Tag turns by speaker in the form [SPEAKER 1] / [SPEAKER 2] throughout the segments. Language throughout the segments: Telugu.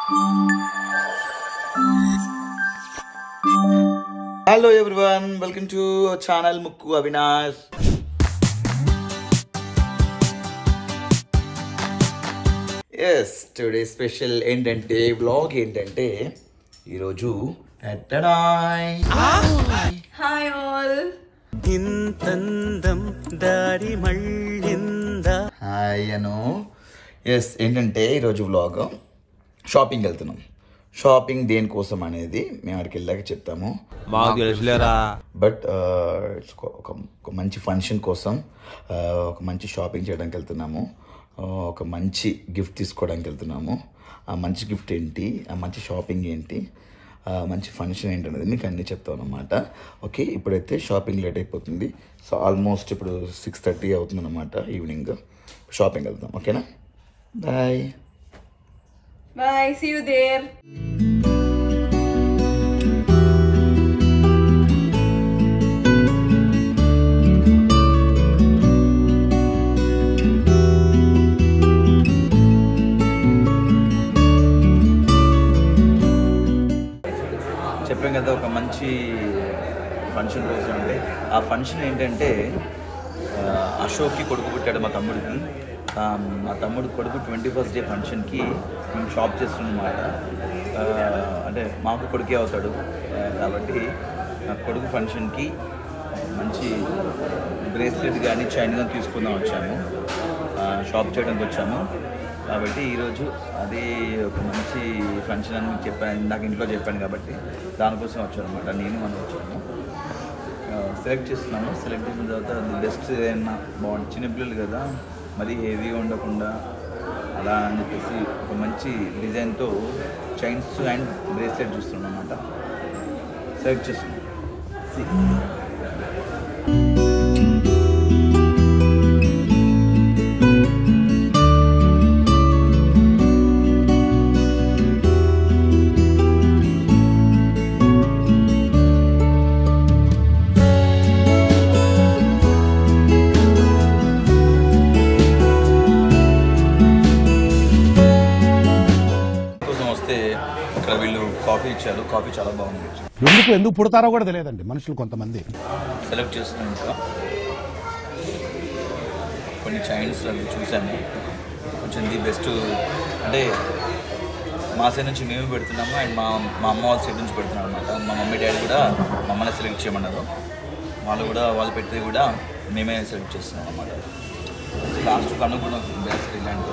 [SPEAKER 1] Hello everyone welcome to channel Mukku Avinash yes today special ఏంటంటే వ్లాగ్ ఏంటంటే ఈరోజు ఎట్టడాయ్
[SPEAKER 2] హాయ్ ఆల్
[SPEAKER 3] ఇంతందం దారి మళ్ళిందా
[SPEAKER 1] హాయ్ అను ఎస్ ఏంటంటే ఈరోజు వ్లాగ్ షాపింగ్ వెళ్తున్నాం షాపింగ్ దేనికోసం అనేది మేము అక్కడికి వెళ్ళాక చెప్తాము
[SPEAKER 4] మాకు తెలుసులేరా
[SPEAKER 1] బట్ ఇట్స్ ఒక ఒక మంచి ఫంక్షన్ కోసం ఆ, ఒక మంచి షాపింగ్ చేయడానికి వెళ్తున్నాము ఆ, ఒక మంచి గిఫ్ట్ తీసుకోవడానికి వెళ్తున్నాము ఆ మంచి గిఫ్ట్ ఏంటి ఆ మంచి షాపింగ్ ఏంటి ఆ మంచి ఫంక్షన్ ఏంటి అనేది మీకు అన్నీ చెప్తాను అనమాట ఓకే ఇప్పుడైతే షాపింగ్ లేట్ అయిపోతుంది సో ఆల్మోస్ట్ ఇప్పుడు సిక్స్ థర్టీ అవుతుంది అనమాట ఈవినింగ్ షాపింగ్ వెళ్దాం ఓకేనా bye
[SPEAKER 2] bye see you there
[SPEAKER 1] చెప్పాం కదా ఒక మంచి ఫంక్షన్ కోసం అంటే ఆ ఫంక్షన్ ఏంటంటే ఆ, అశోక్కి కొడుకు పుట్టాడు మా తమ్ముడికి ఆ, మా తమ్ముడు కొడుకు ట్వంటీ ఫస్ట్ డే ఫంక్షన్కి మేము షాప్ చేస్తున్నమాట అంటే మాకు కొడుకే అవుతాడు ఆ, కాబట్టి నా కొడుకు ఫంక్షన్కి మంచి బ్రేస్లెట్ కానీ చైన్ కానీ తీసుకుందాం వచ్చాము ఆ, షాప్ చేయడానికి వచ్చాము కాబట్టి ఈరోజు అది ఒక మంచి ఫంక్షన్ అని మీకు చెప్పాను నాకు ఇంట్లో చెప్పాను కాబట్టి దానికోసం వచ్చాను అనమాట నేను మనం వచ్చాము సెలెక్ట్ చేస్తున్నాము సెలెక్ట్ చేసిన తర్వాత అది బెస్ట్ ఏదైనా బాగుంది చిన్నపిల్లలు కదా మరీ హెవీగా ఉండకుండా అలా అని చెప్పేసి ఒక మంచి డిజైన్తో చైన్స్ అండ్ బ్రేస్లెట్ చూస్తున్నాం అనమాట సెలెక్ట్ చేస్తున్నాం See. కోసం వస్తే ఇక్కడ వీళ్ళు కాఫీ ఇచ్చారు కాఫీ చాలా బాగుంది
[SPEAKER 5] ఎందుకు ఎందుకు పుడతారో కూడా తెలియదండి మనుషులు కొంతమంది
[SPEAKER 1] సెలెక్ట్ చేస్తున్నాం ఇంకా కొన్ని చైన్స్ అవి చూసాము కొంచెం ది బెస్ట్ అంటే మా సైడ్ నుంచి మేము పెడుతున్నాము అండ్ మా మా అమ్మ వాళ్ళ సైడ్ నుంచి పెడుతున్నాం అనమాట మా మమ్మీ డాడీ కూడా మమ్మల్ని సెలెక్ట్ చేయమన్నారు వాళ్ళు కూడా వాళ్ళు పెట్టేది కూడా మేమే సెలెక్ట్ చేస్తున్నాం అనమాట లాస్ట్ కను కూడా బెస్ట్ ఇలాంటి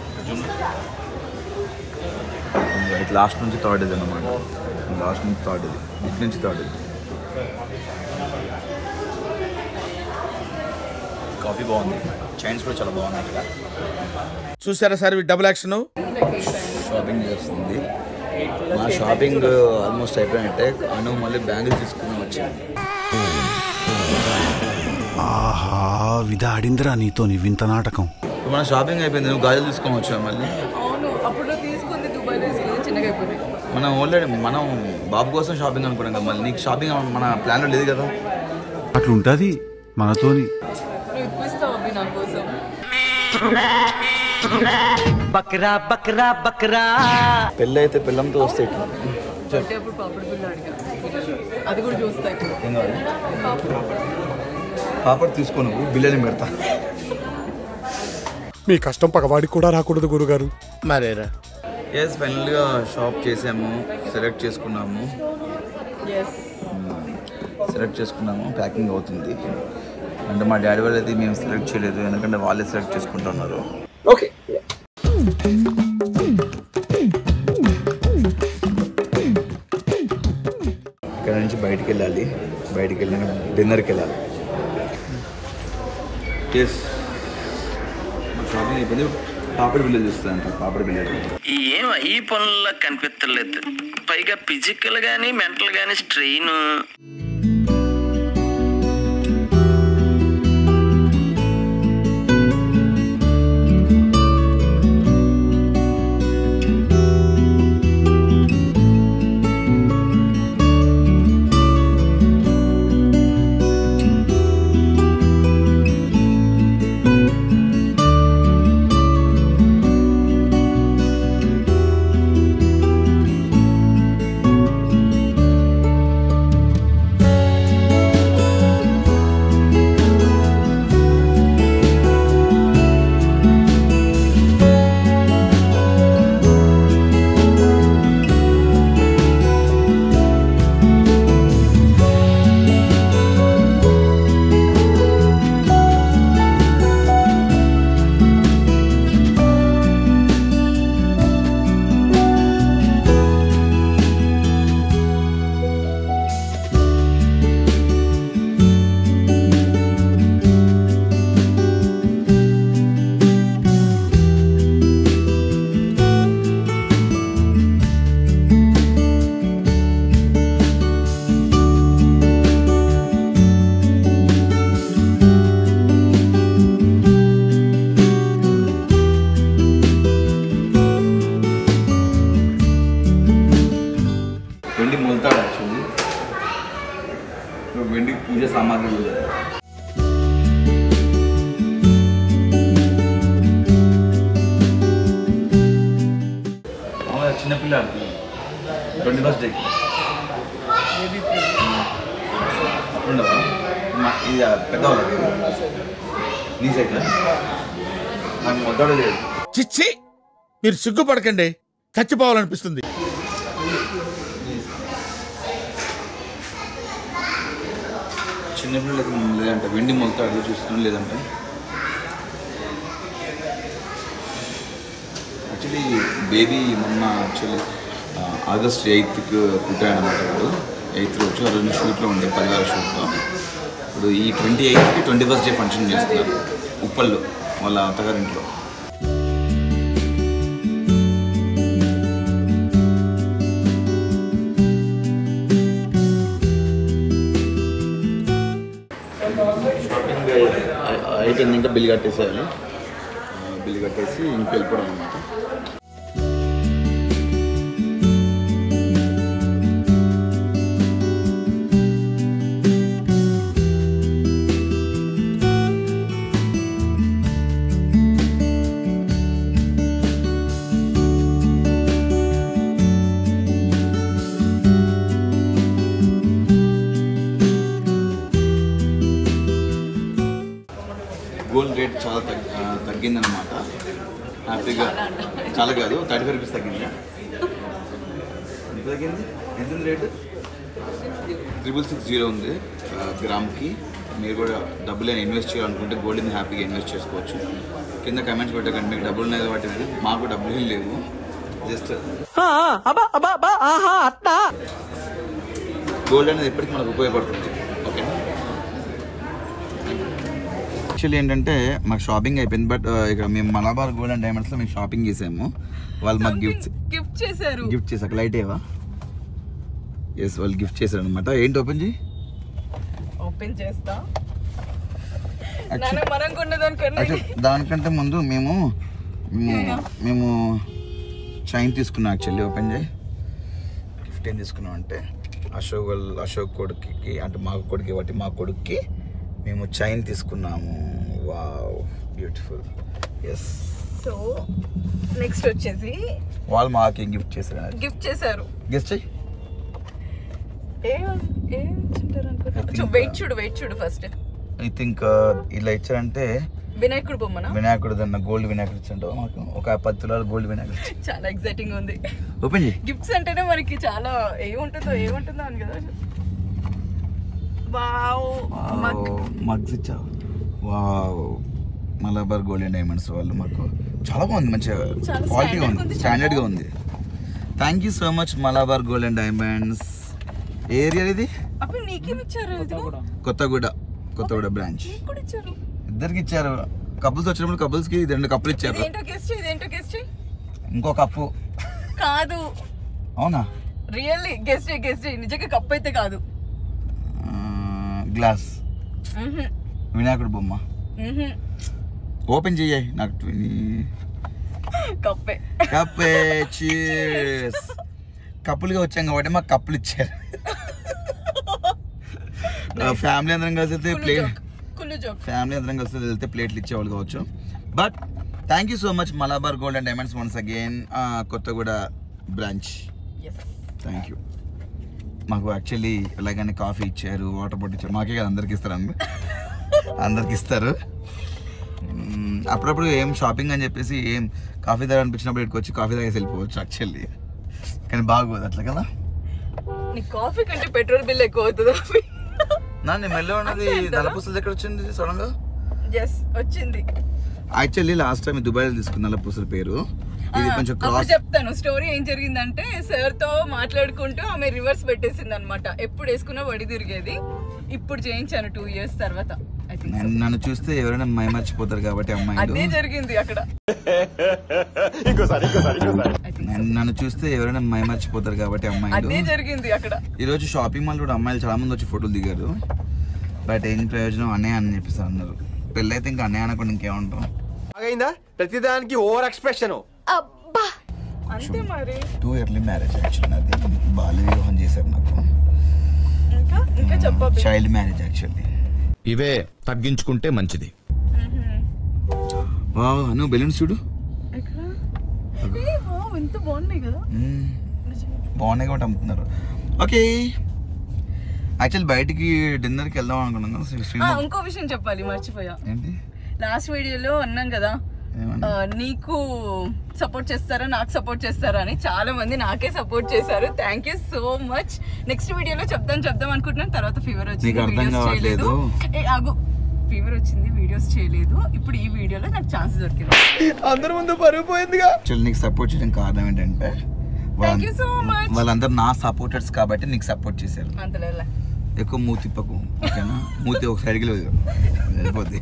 [SPEAKER 1] రైట్ లాస్ట్ నుంచి థర్డ్ ఇది అనమాట లాస్ట్ నుంచి థర్డ్ ఇది ఇటు నుంచి థర్డ్ ఇది కాఫీ బాగుంది చైన్స్ కూడా చాలా బాగున్నాయి ఇక్కడ
[SPEAKER 4] చూసారా సార్ డబుల్ యాక్షన్
[SPEAKER 1] షాపింగ్ చేస్తుంది మా షాపింగ్ ఆల్మోస్ట్ అయిపోయినట్టే అను మళ్ళీ బ్యాంగిల్ తీసుకుని వచ్చింది
[SPEAKER 5] ఆహా విధాడిందిరా నీతో నీ వింత నాటకం
[SPEAKER 1] ఇప్పుడు మన షాపింగ్ అయిపోయింది నువ్వు గాజులు తీసుకొని వచ్చావు మళ్ళీ
[SPEAKER 2] అవును అప్పుడు తీసుకుంది దుబాయ్ తీసుకుంది చిన్నగా అయిపోయింది
[SPEAKER 1] మనం ఆల్రెడీ మనం బాబు కోసం షాపింగ్ అనుకున్నాం కదా మళ్ళీ నీకు షాపింగ్ మన ప్లాన్లో లేదు కదా
[SPEAKER 5] అట్లుంటది మనతోని
[SPEAKER 2] నువ్వు ఇప్పిస్తావు అవి నా కోసం
[SPEAKER 3] బక్రా బక్రా బక్రా
[SPEAKER 1] పెళ్ళి అయితే పిల్లంతో వస్తే ఇట్లా.
[SPEAKER 2] అంటే అప్పుడు పాపడి పిల్ల అడిగా పిల్లలు. అది కూడా చూస్తా ఇప్పుడు
[SPEAKER 1] ఏం కావాలి
[SPEAKER 2] పాపడు
[SPEAKER 1] పాపడ్ తీసుకో నువ్వు బిల్లని పెడతా
[SPEAKER 6] మీ కష్టం పగవాడికి కూడా రాకూడదు గురుగారు
[SPEAKER 4] మరేరా
[SPEAKER 1] ఎస్ ఫైనల్గా షాప్ చేసాము సెలెక్ట్ చేసుకున్నాము
[SPEAKER 2] ఎస్
[SPEAKER 1] సెలెక్ట్ చేసుకున్నాము ప్యాకింగ్ అవుతుంది అంటే మా డాడీ వాళ్ళది మేము సెలెక్ట్ చేయలేదు ఎందుకంటే వాళ్ళే సెలెక్ట్ చేసుకుంటున్నారు ఓకే ఇక్కడ నుంచి బయటికి వెళ్ళాలి బయటికి వెళ్ళిన డిన్నర్కి వెళ్ళాలి ఎస్ షాపింగ్ అయిపోయింది పాపడి బిల్లు చూస్తుందంట పాపడి బిల్లు
[SPEAKER 3] ఏం ఈ పనుల్లో కనిపించలేదు పైగా ఫిజికల్ గానీ మెంటల్ గానీ స్ట్రెయిన్
[SPEAKER 1] ఇదే సామాగ్రి చిన్నపిల్ల ట్వంటీ ఫస్ట్ డే ఉండవా మా- ఇది పెద్దవాళ్ళకి నీ సైకిల్ నాకు మొదలు లేదు
[SPEAKER 4] చిచ్చి మీరు సిగ్గుపడకండి చచ్చిపోవాలనిపిస్తుంది
[SPEAKER 1] చిన్నపిల్లలకి లేదంటే వెండి మొలతాడు చూస్తున్నాం లేదంటే యాక్చువల్లీ బేబీ మొన్న యాక్చువల్లీ ఆగస్ట్ ఎయిత్కి పుట్టాడనమాట వాడు ఎయిత్ రోజు ఆ రోజు షూట్లో ఉండే పరివార షూట్లో ఇప్పుడు ఈ ట్వంటీ ఎయిత్కి ట్వంటీ ఫస్ట్ డే ఫంక్షన్ చేస్తున్నారు ఉప్పల్లో వాళ్ళ అత్తగారింట్లో షాపింగ్ అయిపోయింది ఇంకా బిల్ కట్టేసేయాలి బిల్ కట్టేసి ఇంక వెళ్ళిపోవడం అనమాట గోల్డ్ రేట్ చాలా తగ్గి ఆ, తగ్గిందనమాట హ్యాపీగా చాలా కాదు థర్టీ ఫైవ్ రూపీస్ తగ్గింది ఎంత తగ్గింది ఎంత ఉంది రేటు త్రిబుల్ సిక్స్ జీరో ఉంది ఆ, గ్రామ్కి మీరు కూడా డబ్బులు అయినా ఇన్వెస్ట్ చేయాలనుకుంటే గోల్డ్ని హ్యాపీగా ఇన్వెస్ట్ చేసుకోవచ్చు కింద కమెంట్స్ పెట్టకండి మీకు డబ్బులు ఉన్నాయి కాబట్టి మాకు డబ్బులు ఏం లేవు జస్ట్ గోల్డ్ అనేది ఎప్పటికీ మనకు ఉపయోగపడుతుంది ఓకే యాక్చువల్లీ ఏంటంటే మాకు షాపింగ్ అయిపోయింది బట్ ఇక్కడ మేము మలబార్ గోల్డ్ అండ్ డైమండ్స్లో మేము షాపింగ్ చేసాము వాళ్ళు మాకు గిఫ్ట్స్
[SPEAKER 2] గిఫ్ట్ చేశారు
[SPEAKER 1] గిఫ్ట్ చేసాక లైట్ ఏవా ఎస్ వాళ్ళు గిఫ్ట్ చేశారు అనమాట ఏంటి ఓపెన్ చేయి
[SPEAKER 2] ఓపెన్ చేస్తా నాన్న మనం కొన్నదానికన్నా
[SPEAKER 1] యాక్చువల్ దానికంటే ముందు మేము మేము మేము చైన్ తీసుకున్నాం యాక్చువల్లీ ఓపెన్ చేయి గిఫ్ట్ ఏం తీసుకున్నాం అంటే అశోక్ వాళ్ళ అశోక్ కొడుకుకి అంటే మా కొడుకు బట్టి మా కొడుక్కి మేము చైన్ తీసుకున్నాము wow beautiful yes
[SPEAKER 2] so next వచ్చేసి
[SPEAKER 1] వాళ్ళు మాకేం గిఫ్ట్ చేశారు
[SPEAKER 2] గిఫ్ట్ చేశారు
[SPEAKER 1] గెస్ట్ చెయ్యి
[SPEAKER 2] ఏం ఏం ఇచ్చింటారు
[SPEAKER 1] I think,
[SPEAKER 2] అనుకుంటా వెయిట్ చూడు వెయిట్ చూడు ఫస్ట్
[SPEAKER 1] ఐ థింక్ ఇలా ఇచ్చారంటే
[SPEAKER 2] వినాయకుడు బొమ్మన
[SPEAKER 1] వినాయకుడు అన్న గోల్డ్ వినాయకుడు ఇచ్చాడు మాకు ఒక పది తులాలు గోల్డ్ వినాయకుడు ఇచ్చాడు.
[SPEAKER 2] చాలా ఎక్సైటింగ్ ఉంది
[SPEAKER 1] ఓపెన్ చేయి
[SPEAKER 2] గిఫ్ట్స్ అంటేనే మనకి చాలా ఏముంటుందో ఏముంటుందో అని కదా వావ్ మగ్
[SPEAKER 1] మగ్స్ ఇచ్చావు wow Malabar gold and diamonds వాళ్ళు మాకు చాలా బాగుంది మంచిగా
[SPEAKER 2] చాలా
[SPEAKER 1] క్వాలిటీగా
[SPEAKER 2] standard
[SPEAKER 1] ఉంది
[SPEAKER 2] ఉంది,
[SPEAKER 1] స్టాండర్డ్గా
[SPEAKER 2] చాలా.
[SPEAKER 1] ఉంది thank you so much Malabar gold and diamonds area ఇది
[SPEAKER 2] అప్పుడు నీకేం ఇచ్చారు ఇది
[SPEAKER 1] కొత్తగూడ కొత్తగూడ బ్రాంచ్
[SPEAKER 2] నీకు కూడా ఇచ్చారు
[SPEAKER 1] ఇద్దరికి ఇచ్చారు కపుల్స్ వచ్చినప్పుడు couples కి రెండు కప్పులు ఇచ్చారు
[SPEAKER 2] ఇదేంటో గెస్ట్ ఇదేంటో గెస్ట్
[SPEAKER 1] ఇంకో కప్పు
[SPEAKER 2] కాదు
[SPEAKER 1] అవునా
[SPEAKER 2] రియల్లీ గెస్ట్ గెస్ట్ నిజంగా కప్ అయితే కాదు
[SPEAKER 1] గ్లాస్
[SPEAKER 2] మ్హూ,
[SPEAKER 1] వినాయకుడు బొమ్మ
[SPEAKER 2] మ్హూ.
[SPEAKER 1] ఓపెన్ చెయ్యి నాకు
[SPEAKER 2] కప్పే
[SPEAKER 1] కప్పే చీర్స్ కప్పులుగా వచ్చాం కాబట్టి మాకు కప్పులు ఇచ్చారు ఫ్యామిలీ అందరం కలిసి వెళ్తే
[SPEAKER 2] కుళ్ళు
[SPEAKER 1] ప్లేట్
[SPEAKER 2] జోక్ కుళ్ళు జోక్
[SPEAKER 1] ఫ్యామిలీ అందరం కలిసి వెళ్తే ప్లేట్లు ఇచ్చేవాళ్ళు కావచ్చు but thank you so much Malabar gold and diamonds once again Kothaguda branch
[SPEAKER 2] yes
[SPEAKER 1] thank you మాకు యాక్చువల్లీ ఎలాగైనా కాఫీ ఇచ్చారు వాటర్ బాటిల్ ఇచ్చారు మాకే కదా అందరికి ఇస్తారు అందరు అందరికి ఇస్తారు మ్మ్, అప్పుడప్పుడు ఏం షాపింగ్ అని చెప్పేసి ఏం కాఫీ తాగా అనిపించినప్పుడు ఇక్కడికి వచ్చి కాఫీ తాగేసి వెళ్ళిపోవచ్చు యాక్చువల్లీ కానీ బాగోదు అట్లా కదా
[SPEAKER 2] నీ కాఫీ కంటే పెట్రోల్ బిల్ ఎక్కువ అవుతుంది
[SPEAKER 1] నా నేను మెల్ల ఉన్నది
[SPEAKER 2] అంతే అంటారా?
[SPEAKER 1] నల్లపూసలు ఎక్కడ వచ్చింది సడన్ గా
[SPEAKER 2] ఎస్ వచ్చింది
[SPEAKER 1] యాక్చువల్లీ లాస్ట్ టైం దుబాయ్ తీసుకున్న నల్లపూసల పేరు ఇది
[SPEAKER 2] ఆ,
[SPEAKER 1] కొంచెం
[SPEAKER 2] అప్పుడు
[SPEAKER 1] క్రాస్
[SPEAKER 2] చెప్తాను స్టోరీ ఏం జరిగిందంటే సార్ తో మాట్లాడుకుంటూ ఆమె రివర్స్ పెట్టేసింది అనమాట ఎప్పుడు వేసుకున్నా వడి తిరిగేది ఇప్పుడు చేయించాను టూ ఇయర్స్ తర్వాత ఐ థింక్
[SPEAKER 1] నన్ను- నన్ను చూస్తే ఎవరైనా మై మర్చిపోతారు కాబట్టి
[SPEAKER 2] అదే
[SPEAKER 1] అమ్మాయిలు
[SPEAKER 2] జరిగింది అక్కడ I think so.
[SPEAKER 1] నన్ను- నన్ను చూస్తే ఎవరైనా మై మర్చిపోతారు కాబట్టి
[SPEAKER 2] అదే
[SPEAKER 1] అమ్మాయిలు
[SPEAKER 2] జరిగింది అక్కడ
[SPEAKER 1] ఈరోజు షాపింగ్ మాల్ కూడా అమ్మాయిలు చాలా మంది వచ్చి ఫోటోలు దిగారు బట్ ఏం ప్రయోజనం అన్నయ్య అని చెప్పేసి అన్నారు పెళ్ళైతే ఇంకా అన్నయ్య అనకుండా ఇంకేమంటాం
[SPEAKER 7] బాగైందా ప్రతిదానికి ఓవర్ ఎక్స్ప్రెషన్
[SPEAKER 2] అంతే మరి
[SPEAKER 1] టూ ఇయర్లీ మ్యారేజ్ యాక్చువల్లీ నాది బాల్య వివాహం చేశారు నాకు
[SPEAKER 2] ఇంకా ఇంకా చెప్పబ్బి
[SPEAKER 1] చైల్డ్ మ్యారేజ్ యాక్చువల్లీ
[SPEAKER 8] ఇవే తగ్గించుకుంటే మంచిది
[SPEAKER 1] వా నువ్వు బెలూన్స్ చూడు
[SPEAKER 2] ఎక్కడ ఏ, వావ్, ఎంత బాగున్నాయి కదా
[SPEAKER 1] మ్మ్. బాగున్నాయి కాబట్టి అమ్ముతున్నారు ఓకే యాక్చువల్ బయటికి డిన్నర్కి వెళ్దాం అనుకున్నాం కదా శ్రీ-
[SPEAKER 2] ఆ,
[SPEAKER 1] శ్రీమంత్
[SPEAKER 2] ఇంకో విషయం చెప్పాలి మర్చిపోయా
[SPEAKER 1] ఏంటి
[SPEAKER 2] లాస్ట్ వీడియోలో అన్నాం కదా
[SPEAKER 1] ఏమన్నా?
[SPEAKER 2] ఆ, నీకు సపోర్ట్ చేస్తారా నాకు సపోర్ట్ చేస్తారా అని చాలా మంది నాకే సపోర్ట్ చేశారు thank you so much next వీడియోలో చెప్దాం చెప్దాం అనుకుంటున్నాను తర్వాత ఫీవర్ వచ్చింది
[SPEAKER 1] నీకు అర్థం
[SPEAKER 2] videos చేయలేదు.
[SPEAKER 1] కావట్లేదు.
[SPEAKER 2] ఏ, ఆగు ఫీవర్ వచ్చింది వీడియోస్ చేయలేదు ఇప్పుడు ఈ వీడియోలో నాకు ఛాన్స్ దొరికింది
[SPEAKER 7] అందరి ముందు పరుగు పోయిందిగా
[SPEAKER 1] యాక్చువల్ నీకు సపోర్ట్ చేయడం కారణం ఏంటంటే
[SPEAKER 2] థ్యాంక్ యూ సో మచ్
[SPEAKER 1] వాళ్ళందరూ నా సపోర్టర్స్ కాబట్టి నీకు సపోర్ట్ చేశారు
[SPEAKER 2] అంతలేలా
[SPEAKER 1] ఎక్కువ మూతి తిప్పకు ఓకేనా మూతి ఒక సైడ్కి లేదు వెళ్ళిపోద్ది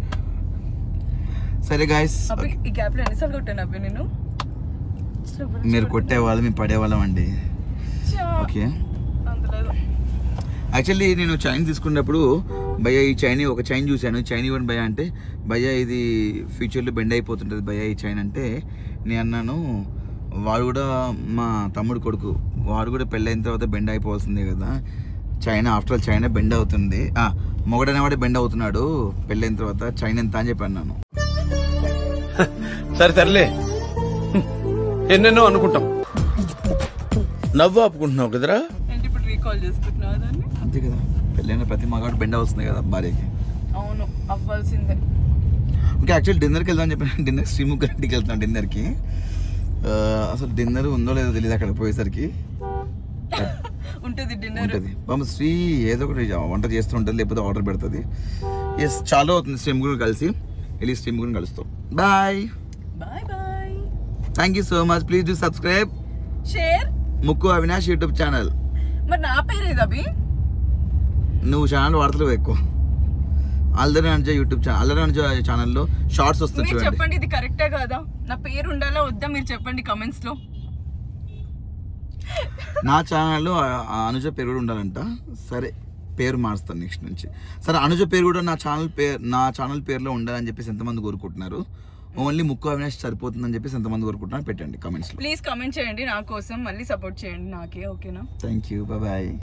[SPEAKER 1] సరే గాయస్
[SPEAKER 2] అబ్బి ఈ గ్యాప్ లో ఎన్నిసార్లు కొట్టాను అబ్బి నేను
[SPEAKER 1] మీరు కొట్టేవాళ్ళు మేము పడేవాళ్ళం అండి
[SPEAKER 2] చా,
[SPEAKER 1] ఓకే
[SPEAKER 2] అంతలేదు
[SPEAKER 1] యాక్చువల్లీ నేను చైన్ తీసుకున్నప్పుడు భయ్య ఈ చైన్ ఒక చైన్ చూశాను చైన్ ఇవ్వండి భయ్య అంటే భయ్య ఇది ఫ్యూచర్లో బెండ్ అయిపోతుంటుంది భయ్య ఈ చైన్ అంటే నేను అన్నాను వాడు కూడా మా తమ్ముడు కొడుకు వాడు కూడా పెళ్ళైన తర్వాత బెండ్ అయిపోవాల్సిందే కదా చైనా ఆఫ్టర్ ఆల్ చైనా బెండ్ అవుతుంది మొగడనేవాడే బెండ్ అవుతున్నాడు పెళ్ళైన తర్వాత చైన్ ఎంత అని చెప్పి అన్నాను
[SPEAKER 4] సరే తరలే ఎన్నెన్నో అనుకుంటాం నవ్వు ఆపుకుంటున్నావు కదరా
[SPEAKER 2] ఏంటి ఇప్పుడు రీకాల్ చేసుకుంటున్నావా దాన్ని
[SPEAKER 1] అంతే కదా పెళ్ళైన ప్రతి మగాడు బెండ్ అవుతుంది కదా భార్యకి
[SPEAKER 2] అవును అవ్వాల్సిందే
[SPEAKER 1] ఓకే యాక్చువల్ డిన్నర్కి వెళ్దాం చెప్పిన డిన్నర్ శ్రీముఖ్ ఇంటికి వెళ్తున్నాం డిన్నర్కి ఆ, అసలు డిన్నర్ ఉందో లేదో తెలియదు అక్కడ పోయేసరికి
[SPEAKER 2] ఉంటుంది డిన్నర్
[SPEAKER 1] ఉంటుంది పాపం శ్రీ ఏదో ఒకటి వంట చేస్తూ ఉంటుంది లేకపోతే ఆర్డర్ పెడుతుంది ఎస్ చాలా అవుతుంది శ్రీమ్ కూడా కలిసి వెళ్ళి శ్రీమ్ కూడా కలుస్తాం bye
[SPEAKER 2] bye bye
[SPEAKER 1] thank you so much please do subscribe
[SPEAKER 2] share
[SPEAKER 1] Mukku Avinash YouTube channel
[SPEAKER 2] మరి నా పేరు ఏది అభి
[SPEAKER 1] నువ్వు ఛానల్ వాడతలేవు ఎక్కువ అల్లరి అనుజ యూట్యూబ్ ఛానల్ అల్లరి అనుజ ఛానల్లో షార్ట్స్ వస్తుంది
[SPEAKER 2] మీరు
[SPEAKER 1] చూడండి
[SPEAKER 2] చెప్పండి ఇది కరెక్టే కాదా నా పేరు ఉండాలా వద్దా మీరు చెప్పండి కమెంట్స్ లో
[SPEAKER 1] నా ఛానల్లో ఆ అనుజ పేరు కూడా ఉండాలంట సరే పేరు మారుస్తాను నెక్స్ట్ నుంచి సరే అనుజ పేరు కూడా నా ఛానల్ పేరు నా ఛానల్ పేరులో ఉండాలని చెప్పేసి ఎంతమంది కోరుకుంటున్నారు ఓన్లీ ముక్కు అవినాష్ సరిపోతుందని చెప్పేసి ఎంతమంది కోరుకుంటున్నారు పెట్టండి కమెంట్స్లో
[SPEAKER 2] ప్లీజ్ కమెంట్ చేయండి నా కోసం మళ్ళీ సపోర్ట్ చేయండి నాకే ఓకేనా
[SPEAKER 1] థ్యాంక్ యూ బాయ్